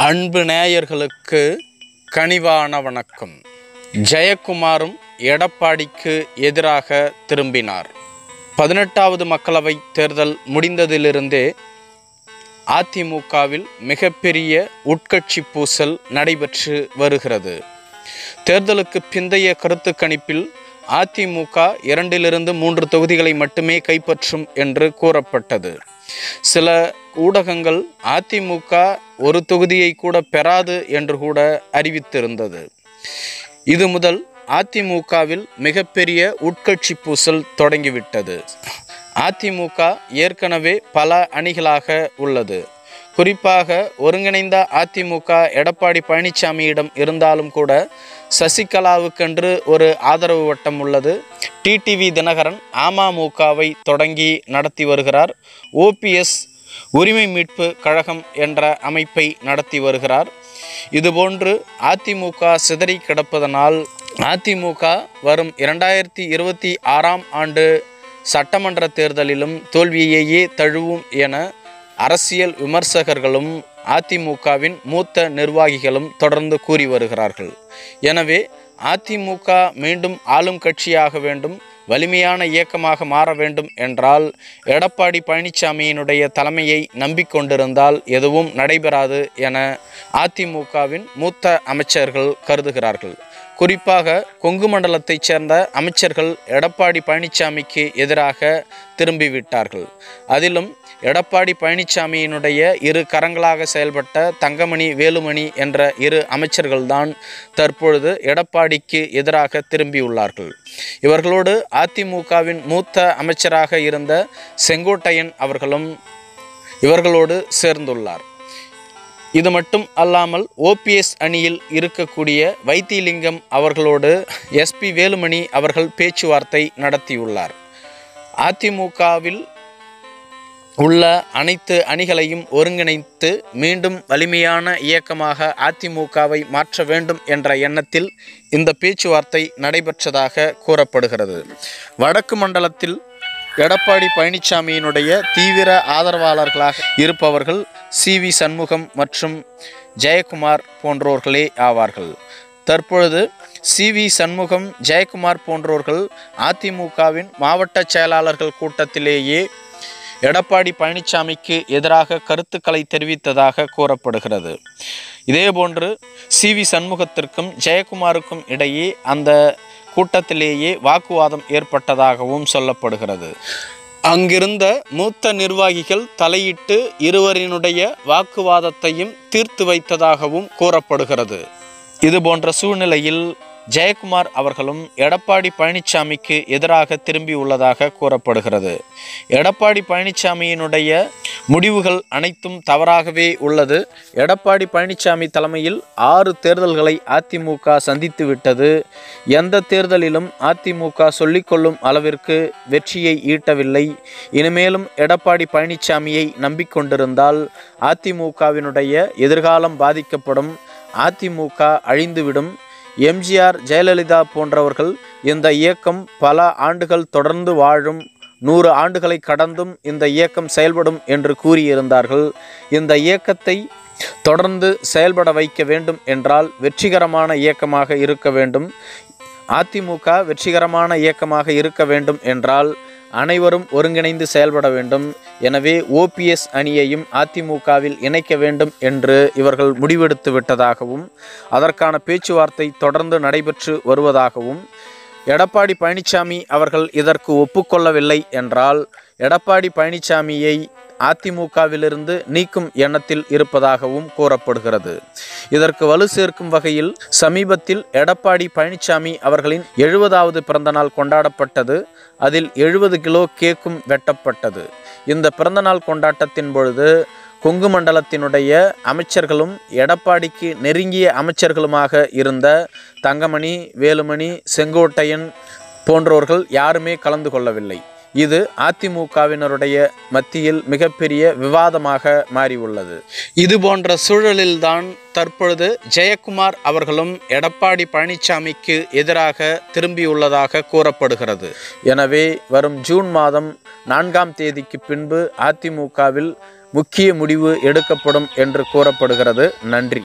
அன்பு நேயர்களுக்கு கனிவான வணக்கம் ஜெயக்குமாரும் எடப்பாடிக்கு எதிராக திரும்பினார் பதினெட்டாவது மக்களவை தேர்தல் முடிந்ததிலிருந்தே அதிமுகவில் மிகப்பெரிய உட்கட்சி பூசல் நடைபெற்று வருகிறது தேர்தலுக்கு பிந்தைய கருத்து கணிப்பில் அதிமுக இரண்டிலிருந்து மூன்று தொகுதிகளை மட்டுமே கைப்பற்றும் என்று கூறப்பட்டது சில ஊடகங்கள் அதிமுக ஒரு தொகுதியை கூட பெறாது என்று கூட அறிவித்திருந்தது இது முதல் அதிமுகவில் மிகப்பெரிய உட்கட்சி பூசல் தொடங்கிவிட்டது அதிமுக ஏற்கனவே பல அணிகளாக உள்ளது குறிப்பாக ஒருங்கிணைந்த அதிமுக எடப்பாடி பழனிசாமியிடம் இருந்தாலும் கூட சசிகலாவுக்கென்று ஒரு ஆதரவு வட்டம் உள்ளது டிடிவி தினகரன் அமமுகவை தொடங்கி நடத்தி வருகிறார் ஓபிஎஸ் உரிமை மீட்பு கழகம் என்ற அமைப்பை நடத்தி வருகிறார் இதுபோன்று அதிமுக சிதறி கிடப்பதனால் அதிமுக வரும் இரண்டாயிரத்தி இருபத்தி ஆறாம் ஆண்டு சட்டமன்ற தேர்தலிலும் தோல்வியையே தழுவும் என அரசியல் விமர்சகர்களும் அதிமுகவின் மூத்த நிர்வாகிகளும் தொடர்ந்து கூறி வருகிறார்கள் எனவே அதிமுக மீண்டும் ஆளும் கட்சியாக வேண்டும் வலிமையான இயக்கமாக மாற வேண்டும் என்றால் எடப்பாடி பழனிசாமியினுடைய தலைமையை நம்பிக்கொண்டிருந்தால் எதுவும் நடைபெறாது என அதிமுகவின் மூத்த அமைச்சர்கள் கருதுகிறார்கள் குறிப்பாக கொங்கு மண்டலத்தைச் சேர்ந்த அமைச்சர்கள் எடப்பாடி பழனிசாமிக்கு எதிராக திரும்பிவிட்டார்கள் அதிலும் எடப்பாடி பழனிசாமியினுடைய இரு கரங்களாக செயல்பட்ட தங்கமணி வேலுமணி என்ற இரு அமைச்சர்கள்தான் தற்பொழுது எடப்பாடிக்கு எதிராக திரும்பியுள்ளார்கள் இவர்களோடு அதிமுகவின் மூத்த அமைச்சராக இருந்த செங்கோட்டையன் அவர்களும் இவர்களோடு சேர்ந்துள்ளார் இது மட்டும் அல்லாமல் ஓபிஎஸ் அணியில் இருக்கக்கூடிய வைத்திலிங்கம் அவர்களோடு எஸ்பி வேலுமணி அவர்கள் பேச்சுவார்த்தை நடத்தியுள்ளார் அதிமுகவில் உள்ள அனைத்து அணிகளையும் ஒருங்கிணைத்து மீண்டும் வலிமையான இயக்கமாக அதிமுகவை மாற்ற வேண்டும் என்ற எண்ணத்தில் இந்த பேச்சுவார்த்தை நடைபெற்றதாக கூறப்படுகிறது வடக்கு மண்டலத்தில் எடப்பாடி பழனிசாமியினுடைய தீவிர ஆதரவாளர்களாக இருப்பவர்கள் சி வி சண்முகம் மற்றும் ஜெயக்குமார் போன்றோர்களே ஆவார்கள் தற்பொழுது சி வி சண்முகம் ஜெயக்குமார் போன்றோர்கள் அதிமுகவின் மாவட்ட செயலாளர்கள் கூட்டத்திலேயே எடப்பாடி பழனிசாமிக்கு எதிராக கருத்துக்களை தெரிவித்ததாக கூறப்படுகிறது இதேபோன்று சி வி சண்முகத்திற்கும் ஜெயக்குமாருக்கும் இடையே அந்த கூட்டத்திலேயே வாக்குவாதம் ஏற்பட்டதாகவும் சொல்லப்படுகிறது அங்கிருந்த மூத்த நிர்வாகிகள் தலையிட்டு இருவரினுடைய வாக்குவாதத்தையும் தீர்த்து வைத்ததாகவும் கூறப்படுகிறது இது போன்ற சூழ்நிலையில் ஜெயக்குமார் அவர்களும் எடப்பாடி பழனிசாமிக்கு எதிராக திரும்பியுள்ளதாக கூறப்படுகிறது எடப்பாடி பழனிசாமியினுடைய முடிவுகள் அனைத்தும் தவறாகவே உள்ளது எடப்பாடி பழனிசாமி தலைமையில் ஆறு தேர்தல்களை அதிமுக சந்தித்து விட்டது எந்த தேர்தலிலும் அதிமுக சொல்லிக்கொள்ளும் அளவிற்கு வெற்றியை ஈட்டவில்லை இனிமேலும் எடப்பாடி பழனிசாமியை நம்பிக்கொண்டிருந்தால் அதிமுகவினுடைய எதிர்காலம் பாதிக்கப்படும் அதிமுக அழிந்துவிடும் எம்ஜிஆர் ஜெயலலிதா போன்றவர்கள் இந்த இயக்கம் பல ஆண்டுகள் தொடர்ந்து வாழும் நூறு ஆண்டுகளை கடந்தும் இந்த இயக்கம் செயல்படும் என்று கூறியிருந்தார்கள் இந்த இயக்கத்தை தொடர்ந்து செயல்பட வைக்க வேண்டும் என்றால் வெற்றிகரமான இயக்கமாக இருக்க வேண்டும் அதிமுக வெற்றிகரமான இயக்கமாக இருக்க வேண்டும் என்றால் அனைவரும் ஒருங்கிணைந்து செயல்பட வேண்டும் எனவே ஓபிஎஸ் அணியையும் அதிமுகவில் இணைக்க வேண்டும் என்று இவர்கள் முடிவெடுத்து விட்டதாகவும் அதற்கான பேச்சுவார்த்தை தொடர்ந்து நடைபெற்று வருவதாகவும் எடப்பாடி பழனிசாமி அவர்கள் இதற்கு ஒப்புக்கொள்ளவில்லை என்றால் எடப்பாடி பழனிசாமியை அதிமுகவிலிருந்து நீக்கும் எண்ணத்தில் இருப்பதாகவும் கூறப்படுகிறது இதற்கு வலு சேர்க்கும் வகையில் சமீபத்தில் எடப்பாடி பழனிசாமி அவர்களின் எழுபதாவது பிறந்தநாள் கொண்டாடப்பட்டது அதில் எழுபது கிலோ கேக்கும் வெட்டப்பட்டது இந்த பிறந்தநாள் கொண்டாட்டத்தின் பொழுது கொங்கு மண்டலத்தினுடைய அமைச்சர்களும் எடப்பாடிக்கு நெருங்கிய அமைச்சர்களுமாக இருந்த தங்கமணி வேலுமணி செங்கோட்டையன் போன்றோர்கள் யாருமே கலந்து கொள்ளவில்லை இது அதிமுகவினருடைய மத்தியில் மிகப்பெரிய விவாதமாக மாறியுள்ளது இது போன்ற சூழலில்தான் தற்பொழுது ஜெயக்குமார் அவர்களும் எடப்பாடி பழனிசாமிக்கு எதிராக திரும்பியுள்ளதாக கூறப்படுகிறது எனவே வரும் ஜூன் மாதம் நான்காம் தேதிக்கு பின்பு அதிமுகவில் முக்கிய முடிவு எடுக்கப்படும் என்று கூறப்படுகிறது நன்றி